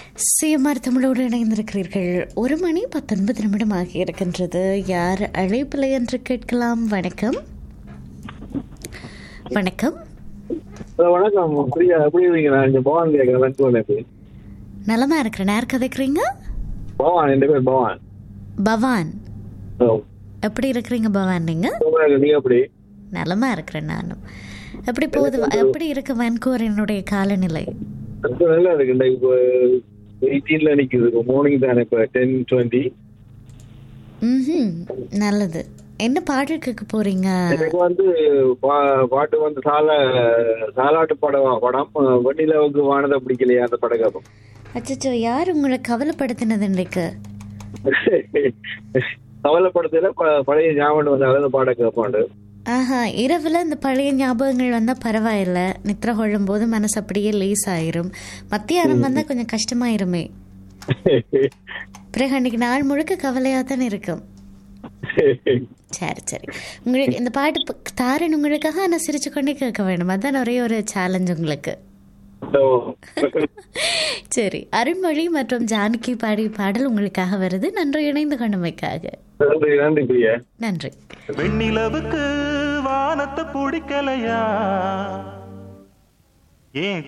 CMR தமிழோடு இணைந்திருக்கிறீர்கள் ஒரு மணி பத்தொன்பது நிமிடம் ஆகி இருக்கின்றது யார் அழைப்பில்லை என்று கேட்கலாம் வணக்கம் வணக்கம் ஹலோ வணக்கம் பிரியா எப்படி இருக்கீங்க நான் இங்க பவான் கேட்கறேன் வெண்கோலுக்கு நலமா இருக்கிறேன் யார் கதைக்கிறீங்க பவான் என் பேர் பவான் பவான் ஓ, எப்படி இருக்கிறீங்க பவான் நீங்க சூப்பரா இருக்கு. நீங்க எப்படி நலமா இருக்கிறேன் நானும் எப்படி போகுது எப்படி இருக்கு வான்கூவரினுடைய காலநிலை ரொம்ப நல்லா இருக்கு இந்த இப்போ எயிட்டீன்ல நிக்குது இப்போ மார்னிங் தானே இப்போ டென் டுவெண்ட்டி ம் நல்லது என்ன பாடல் கேட்க போறீங்க எனக்கு வந்து பா- பாட்டு வந்து சால சாலாட்டு படம் படம் வெண்ணிலாவுக்கு வானதை பிடிக்கலையா அந்த படம் கேட்போம் அச்சச்சோ யார் உங்களை கவலைப்படுத்தினது இன்றைக்கு கவலைப்படுத்தல ப- பழைய ஞாபகம் வந்து அந்த பாடம் கேட்பாண்டு ஆஹா இரவுல இந்த பழைய ஞாபகங்கள் வந்தா பரவாயில்ல நித்திர கொள்ளும் போது மனசு அப்படியே லேஸ் ஆயிரும் மத்தியானம் வந்தா கொஞ்சம் கஷ்டமாயிருமே பிறகு அன்னைக்கு நாள் முழுக்க கவலையா தானே இருக்கும் சரி சரி உங்களுக்கு இந்த பாட்டு ப- தாரன் உங்களுக்காக ஆனா சிரிச்சு கொண்டே கேட்க வேணும் அதான் ஒரே ஒரு சேலஞ்ச் உங்களுக்கு ஓ. சரி அருண்மொழி மற்றும் ஜானகி பாடி பாடல் உங்களுக்காக வருது நன்றி இணைந்து கொண்டமைக்காக நன்றி நன்றி பிரியா நன்றி வெண்ணிலவுக்கு வானத்தை பிடிக்கலையா ஏன்